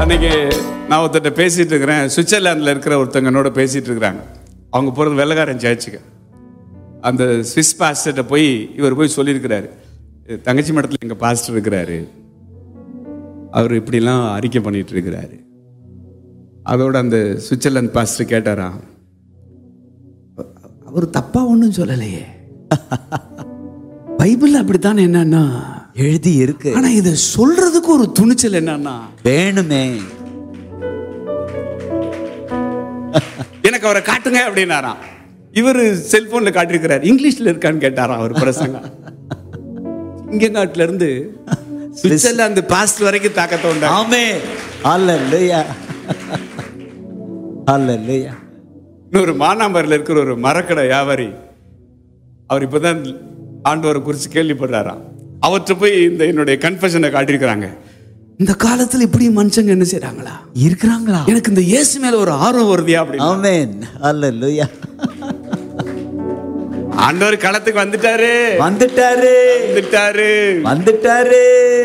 அன்னைக்கு நான் ஒருத்தர்கிட்ட பேசிட்டு இருக்கிறேன் சுவிட்சர்லாந்தில் இருக்கிற ஒருத்தங்க என்னோட பேசிட்டு இருக்கிறாங்க அவங்க போகிறது வெள்ளக்காரன் சேர்ச்சுக்கு அந்த ஸ்விஸ் பாஸ்டர்கிட்ட போய் இவர் போய் சொல்லியிருக்கிறாரு தங்கச்சி மடத்தில் எங்கள் பாஸ்டர் இருக்கிறாரு அவர் இப்படிலாம் அறிக்கை பண்ணிட்டு இருக்கிறாரு அதோட அந்த சுவிட்சர்லாந்து பாஸ்டர் கேட்டாரா அவர் தப்பா ஒன்றும் சொல்லலையே பைபிள் அப்படித்தானே என்னன்னா எழுதி இருக்கு ஆனா இதை சொல்றதுக்கு ஒரு துணிச்சல் என்னன்னா வேணுமே எனக்கு அவரை காட்டுங்க அப்படின்னாராம் இவர் செல்போன்ல காட்டியிருக்கிறார் இங்கிலீஷ்ல இருக்கான்னு கேட்டாராம் அவர் பிரசங்கம் சிங்கங்காட்டுல இருந்து சுவிட்சர்லாந்து பாஸ்ட் வரைக்கும் தாக்கத்தை உண்டா ஆமே அல்லேலூயா அல்லேலூயா இன்னொரு மானாம்பரில் இருக்கிற ஒரு மரக்கடை வியாபாரி அவர் இப்பதான் ஆண்டவரை குறித்து கேள்விப்படுறாராம் அவர்கிட்ட போய் இந்த என்னுடைய கன்ஃபெஷனை காட்டியிருக்கிறாங்க இந்த காலத்துல இப்படி மனுஷங்க என்ன செய்றாங்களா இருக்கிறாங்களா எனக்கு இந்த இயேசு மேல ஒரு ஆர்வம் வருதியா அப்படின்னு ஆமென் அல்லேலூயா ஆண்டவர் களத்துக்கு வந்துட்டாரு வந்துட்டாரு வந்துட்டாரு வந்துட்டாரு